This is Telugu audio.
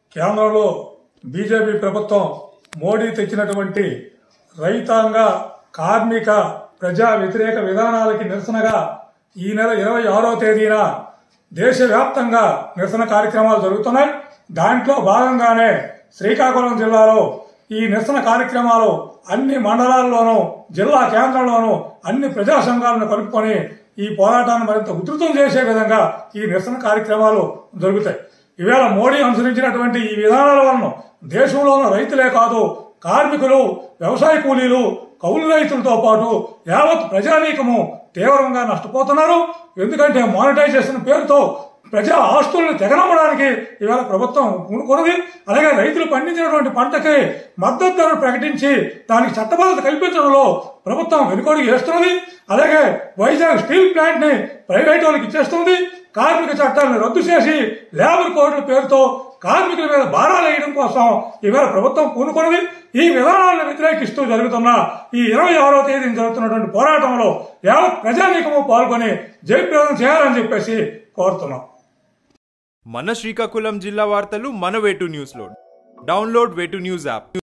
కేంద్రంలో బీజేపీ ప్రభుత్వం మోడీ తెచ్చినటువంటి రైతాంగ కార్మిక ప్రజా వ్యతిరేక విధానాలకి నిరసనగా ఈ నెల ఇరవై ఆరో తేదీన దేశవ్యాప్తంగా నిరసన కార్యక్రమాలు జరుగుతున్నాయి దాంట్లో భాగంగానే శ్రీకాకుళం జిల్లాలో ఈ నిరసన కార్యక్రమాలు అన్ని మండలాల్లోనూ జిల్లా కేంద్రంలోనూ అన్ని ప్రజా సంఘాలను కలుపుకొని ఈ పోరాటాన్ని మరింత ఉధృతం చేసే విధంగా ఈ నిరసన కార్యక్రమాలు జరుగుతాయి ఈవేళ మోడీ అనుసరించినటువంటి ఈ విధానాల వలన దేశంలోని రైతులే కాదు కార్మికులు వ్యవసాయ కూలీలు కౌలు రైతులతో పాటు యావత్ ప్రజానీకము తీవ్రంగా నష్టపోతున్నారు ఎందుకంటే మానిటైజేషన్ పేరుతో ప్రజా ఆస్తులను తెగనమ్మడానికి ఇవాళ ప్రభుత్వం పూనుకున్నది అలాగే రైతులు పండించినటువంటి పంటకి మద్దతు ధర ప్రకటించి దానికి చట్టబద్ధత కల్పించడంలో ప్రభుత్వం వెనుకడుగు వేస్తున్నది అలాగే వైజాగ్ స్టీల్ ప్లాంట్ ని ప్రైవేట్ వాళ్ళకి ఇచ్చేస్తుంది కార్మిక చట్టాలను రద్దు చేసి లేబర్ కోడ్ల పేరుతో కార్మికుల మీద భారాలు వేయడం కోసం ఇవాళ ప్రభుత్వం పూనుకున్నది ఈ విధానాలను వ్యతిరేకిస్తూ జరుగుతున్న ఈ ఇరవై ఆరో తేదీన జరుగుతున్నటువంటి పోరాటంలో యావత్ ప్రజానీకము పాల్గొని జయప్రదం చేయాలని చెప్పేసి కోరుతున్నాం మన శ్రీకాకుళం జిల్లా వార్తలు మన వేటు న్యూస్లో డౌన్లోడ్ వేటు న్యూస్ యాప్